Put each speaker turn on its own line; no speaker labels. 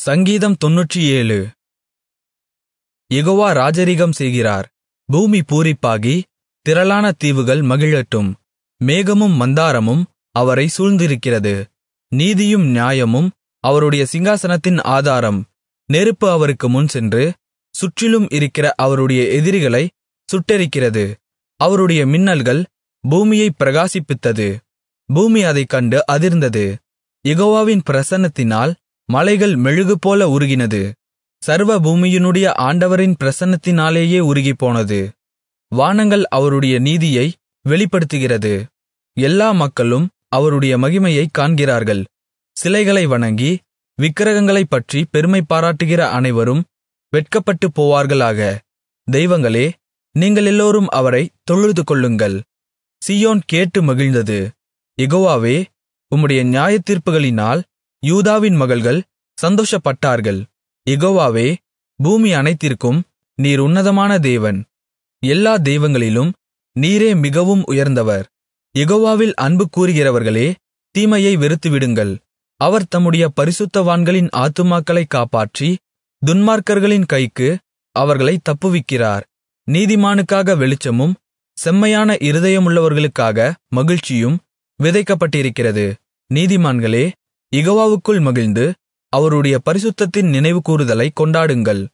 சங்கீதம் தொன்னூற்றேழு யெகோவா ராஜரிகம் செய்கிறார் பூமி பூரிப்பாகி திரளான தீவுகள் மகிழட்டும் மேகமும் மந்தாரமும் அவரைச் சூழ்ந்திருக்கிறது நீதியும் நியாயமும் அவருடைய சிங்காசனத்தின் ஆதாரம் நெருப்பு அவருக்கு முன்சென்று சுற்றிலும் இருக்கிற அவருடைய எதிரிகளைச் சுட்டெரிக்கிறது அவருடைய மின்னல்கள் பூமியைப் பிரகாசிப்பித்தது பூமி அதைக் கண்டு அதிர்ந்தது யெகோவாவின் பிரசன்னத்தினால் மலைகள் மெழுகுபோல உருகினது சர்வ பூமியினுடைய ஆண்டவரின் பிரசன்னத்தினாலேயே உருகிப்போனது வானங்கள் அவருடைய நீதியை வெளிப்படுத்துகிறது எல்லா மக்களும் அவருடைய மகிமையைக் காண்கிறார்கள் சிலைகளை வணங்கி விக்கிரகங்களைப் பற்றி பெருமை பாராட்டுகிற அனைவரும் வெட்கப்பட்டுப் போவார்களாக தெய்வங்களே நீங்களெல்லோரும் அவரைத் தொழுதுகொள்ளுங்கள் சீயோன் கேட்டு மகிழ்ந்தது யெகோவாவே உம்முடைய நியாயத்தீர்ப்புகளினால் யூதாவின் மகள்கள் சந்தோஷப்பட்டார்கள் யெகோவாவே பூமி அனைத்திற்கும் நீர் உன்னதமான தேவன் எல்லா தெய்வங்களிலும் நீரே மிகவும் உயர்ந்தவர் யெகோவாவில் அன்பு கூருகிறவர்களே தீமையை வெறுத்துவிடுங்கள் அவர் தம்முடைய பரிசுத்தவான்களின் ஆத்துமாக்களைக் காப்பாற்றி துன்மார்க்கர்களின் கைக்கு அவர்களைத் தப்புவிக்கிறார் நீதிமானுக்காக வெளிச்சமும் செம்மையான இருதயமுள்ளவர்களுக்காக மகிழ்ச்சியும் விதைக்கப்பட்டிருக்கிறது நீதிமான்களே யெகோவாவுக்குள் மகிழ்ந்து அவருடைய பரிசுத்தத்தின் நினைவுகூருதலைக் கொண்டாடுங்கள்